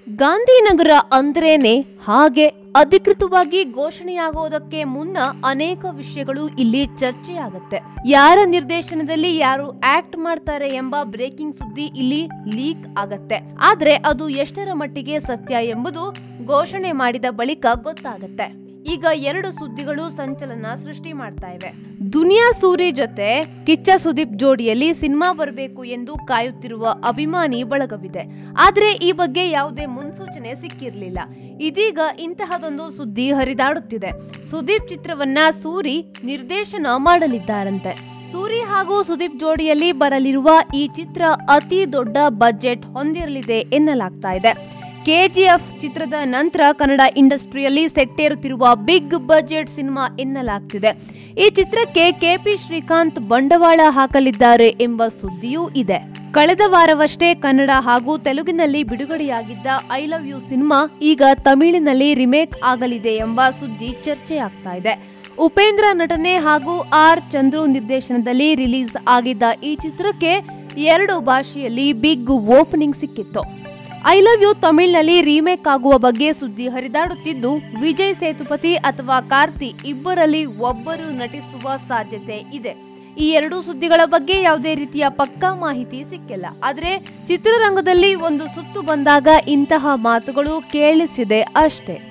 ಗಾಂಧಿನಗರ ಅಂದ್ರೇನೆ ಹಾಗೆ ಅಧಿಕೃತವಾಗಿ ಘೋಷಣೆಯಾಗೋದಕ್ಕೆ ಮುನ್ನ ಅನೇಕ ವಿಷಯಗಳು ಇಲ್ಲಿ ಚರ್ಚೆಯಾಗತ್ತೆ ಯಾರ ನಿರ್ದೇಶನದಲ್ಲಿ ಯಾರು ಆಕ್ಟ್ ಮಾಡ್ತಾರೆ ಎಂಬ ಬ್ರೇಕಿಂಗ್ ಸುದ್ದಿ ಇಲ್ಲಿ ಲೀಕ್ ಆಗತ್ತೆ ಆದ್ರೆ ಅದು ಎಷ್ಟರ ಮಟ್ಟಿಗೆ ಸತ್ಯ ಎಂಬುದು ಘೋಷಣೆ ಮಾಡಿದ ಬಳಿಕ ಗೊತ್ತಾಗತ್ತೆ ಈಗ ಎರಡು ಸುದ್ದಿಗಳು ಸಂಚಲನ ಸೃಷ್ಟಿ ಮಾಡ್ತಾ ಇವೆ ದುನಿಯಾ ಸೂರಿ ಜೊತೆ ಕಿಚ್ಚ ಸುದೀಪ್ ಜೋಡಿಯಲ್ಲಿ ಸಿನಿಮಾ ಬರಬೇಕು ಎಂದು ಕಾಯುತ್ತಿರುವ ಅಭಿಮಾನಿ ಬಳಗವಿದೆ ಆದ್ರೆ ಈ ಬಗ್ಗೆ ಯಾವುದೇ ಮುನ್ಸೂಚನೆ ಸಿಕ್ಕಿರ್ಲಿಲ್ಲ ಇದೀಗ ಇಂತಹದೊಂದು ಸುದ್ದಿ ಹರಿದಾಡುತ್ತಿದೆ ಸುದೀಪ್ ಚಿತ್ರವನ್ನ ಸೂರಿ ನಿರ್ದೇಶನ ಮಾಡಲಿದ್ದಾರಂತೆ ಸೂರಿ ಹಾಗೂ ಸುದೀಪ್ ಜೋಡಿಯಲ್ಲಿ ಬರಲಿರುವ ಈ ಚಿತ್ರ ಅತಿ ದೊಡ್ಡ ಬಜೆಟ್ ಹೊಂದಿರಲಿದೆ ಎನ್ನಲಾಗ್ತಾ ಇದೆ ಕೆಜಿಎಫ್ ಚಿತ್ರದ ನಂತರ ಕನ್ನಡ ಇಂಡಸ್ಟ್ರಿಯಲ್ಲಿ ಸೆಟ್ಟೇರುತ್ತಿರುವ ಬಿಗ್ ಬಜೆಟ್ ಸಿನಿಮಾ ಎನ್ನಲಾಗ್ತಿದೆ ಈ ಚಿತ್ರಕ್ಕೆ ಕೆಪಿ ಶ್ರೀಕಾಂತ್ ಬಂಡವಾಳ ಹಾಕಲಿದ್ದಾರೆ ಎಂಬ ಸುದ್ದಿಯೂ ಇದೆ ಕಳೆದ ವಾರವಷ್ಟೇ ಕನ್ನಡ ಹಾಗೂ ತೆಲುಗಿನಲ್ಲಿ ಬಿಡುಗಡೆಯಾಗಿದ್ದ ಐ ಲವ್ ಯು ಸಿನಿಮಾ ಈಗ ತಮಿಳಿನಲ್ಲಿ ರಿಮೇಕ್ ಆಗಲಿದೆ ಎಂಬ ಸುದ್ದಿ ಚರ್ಚೆಯಾಗ್ತಾ ಇದೆ ಉಪೇಂದ್ರ ನಟನೆ ಹಾಗೂ ಆರ್ ಚಂದ್ರು ನಿರ್ದೇಶನದಲ್ಲಿ ರಿಲೀಸ್ ಆಗಿದ್ದ ಈ ಚಿತ್ರಕ್ಕೆ ಎರಡು ಭಾಷೆಯಲ್ಲಿ ಬಿಗ್ ಓಪನಿಂಗ್ ಸಿಕ್ಕಿತ್ತು ಐ ಲವ್ ಯು ತಮಿಳ್ನಲ್ಲಿ ರೀಮೇಕ್ ಆಗುವ ಬಗ್ಗೆ ಸುದ್ದಿ ಹರಿದಾಡುತ್ತಿದ್ದು ವಿಜಯ್ ಸೇತುಪತಿ ಅಥವಾ ಕಾರ್ತಿ ಇಬ್ಬರಲ್ಲಿ ಒಬ್ಬರು ನಟಿಸುವ ಸಾಧ್ಯತೆ ಇದೆ ಈ ಎರಡು ಸುದ್ದಿಗಳ ಬಗ್ಗೆ ಯಾವುದೇ ರೀತಿಯ ಪಕ್ಕಾ ಮಾಹಿತಿ ಸಿಕ್ಕಿಲ್ಲ ಆದರೆ ಚಿತ್ರರಂಗದಲ್ಲಿ ಒಂದು ಸುತ್ತು ಬಂದಾಗ ಇಂತಹ ಮಾತುಗಳು ಕೇಳಿಸಿದೆ ಅಷ್ಟೇ